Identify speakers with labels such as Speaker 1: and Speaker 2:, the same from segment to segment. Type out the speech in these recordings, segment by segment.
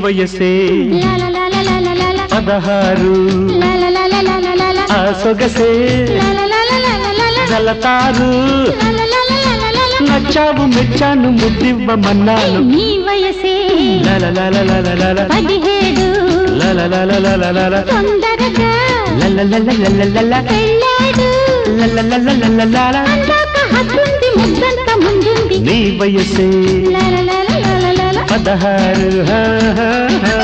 Speaker 1: వయసే
Speaker 2: లలలలలలలల.
Speaker 1: పదహారు
Speaker 2: లలలలలలలల.
Speaker 1: ఆ సొగసే
Speaker 2: లలలలలలలల.
Speaker 1: జలతారు
Speaker 2: లలలలలలలల.
Speaker 1: నచ్చావు మెచ్చాను ముద్దివ్వమన్నాను
Speaker 2: నీ వయసే
Speaker 1: లలలలలలలల.
Speaker 2: పదిహేడు
Speaker 1: లలలలలలలల.
Speaker 2: తొందరగా
Speaker 1: లలలలలలలల.
Speaker 2: పెళ్ళాడు
Speaker 1: లలలలలలలల.
Speaker 2: అందాక హద్దుంది ముద్దంత ముందుంది
Speaker 1: నీ వయసే
Speaker 2: లలలలలలలల.
Speaker 1: పదహారు హా, హా, హా.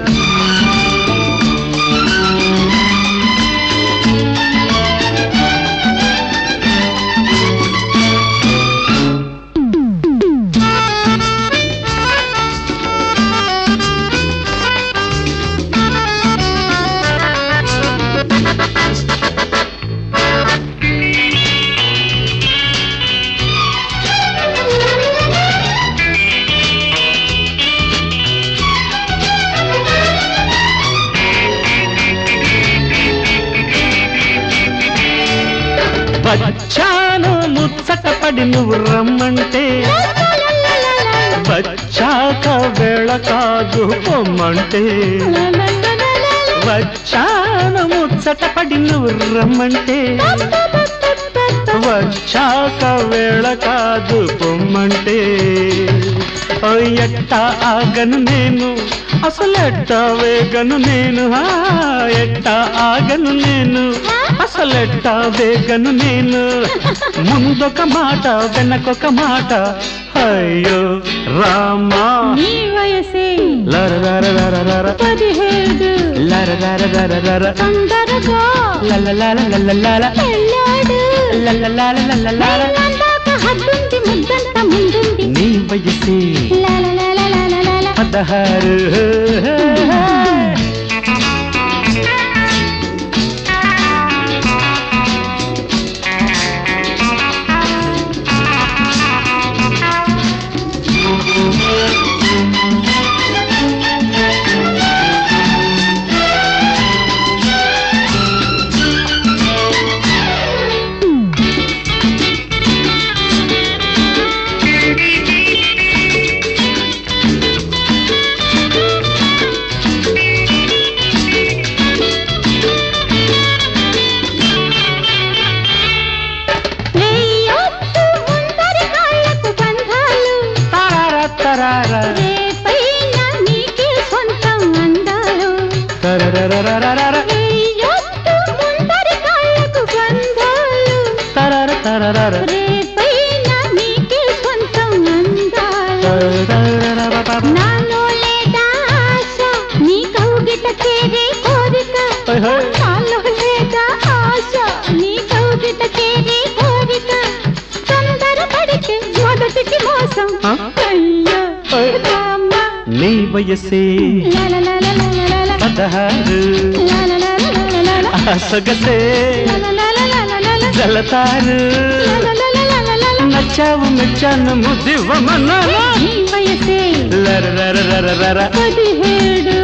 Speaker 1: వచ్చాను ముచ్చట పడి నువ్వు రమ్మంటే వచ్చాక వేళ కాదు పొమ్మంటే వచ్చాను ముచ్చట పడి నువ్వు రమ్మంటే వచ్చాక వేళ కాదు పొమ్మంటే ఓ ఎట్ట ఆగను నేను అసలు ఎట్ట వేగను నేను ఆ, ఎట్ట ఆగను నేను అసలు ఎట్ట వేగను నేను ముందొక మాట వెనకొక మాట అయ్యో రామా
Speaker 2: నీ వయసే
Speaker 1: లర లర లర లర
Speaker 2: పదిహేడు
Speaker 1: లర లర లర లర
Speaker 2: తొందరగా
Speaker 1: లల లల లల లల
Speaker 2: పెళ్ళాడు
Speaker 1: లల లల లల లల
Speaker 2: అందాక హద్దుంది ముద్దంత ముందుంది
Speaker 1: నీ వయసే
Speaker 2: లలలలలలల.
Speaker 1: పదహారు
Speaker 2: వెయ్యొత్తు ముందరి కాళ్ళకు బంధాలు
Speaker 1: తరార తరార
Speaker 2: రేపైన నీకే సొంతం అందాలు
Speaker 1: తరరరరరరర
Speaker 2: వెయ్యొత్తు ముందరి కాళ్ళకు బంధాలు
Speaker 1: తరర తరరర
Speaker 2: రేపైన నీకే సొంతం అందాలు
Speaker 1: తరరరరరర.
Speaker 2: నాలో లేదా ఆశ నీ కౌగిట చేరే కోరిక
Speaker 1: హై హై.
Speaker 2: నాలో లేదా ఆశ నీ కౌగిట చేరే కోరిక తొందర పడితే మొదటికి మోసం
Speaker 1: ఆ?
Speaker 2: అయ్యో
Speaker 1: హై.
Speaker 2: రామ
Speaker 1: నీ వయసే
Speaker 2: లలలలలలలల.
Speaker 1: పదహారు
Speaker 2: లలలలలలలల.
Speaker 1: ఆ సొగసే
Speaker 2: లలలలలలలల.
Speaker 1: జలతారు
Speaker 2: లలలలలలలల.
Speaker 1: నచ్చావు మెచ్చాను ముద్దివ్వమన్నాను
Speaker 2: నీ వయసే
Speaker 1: లరరరరరర
Speaker 2: పదిహేడు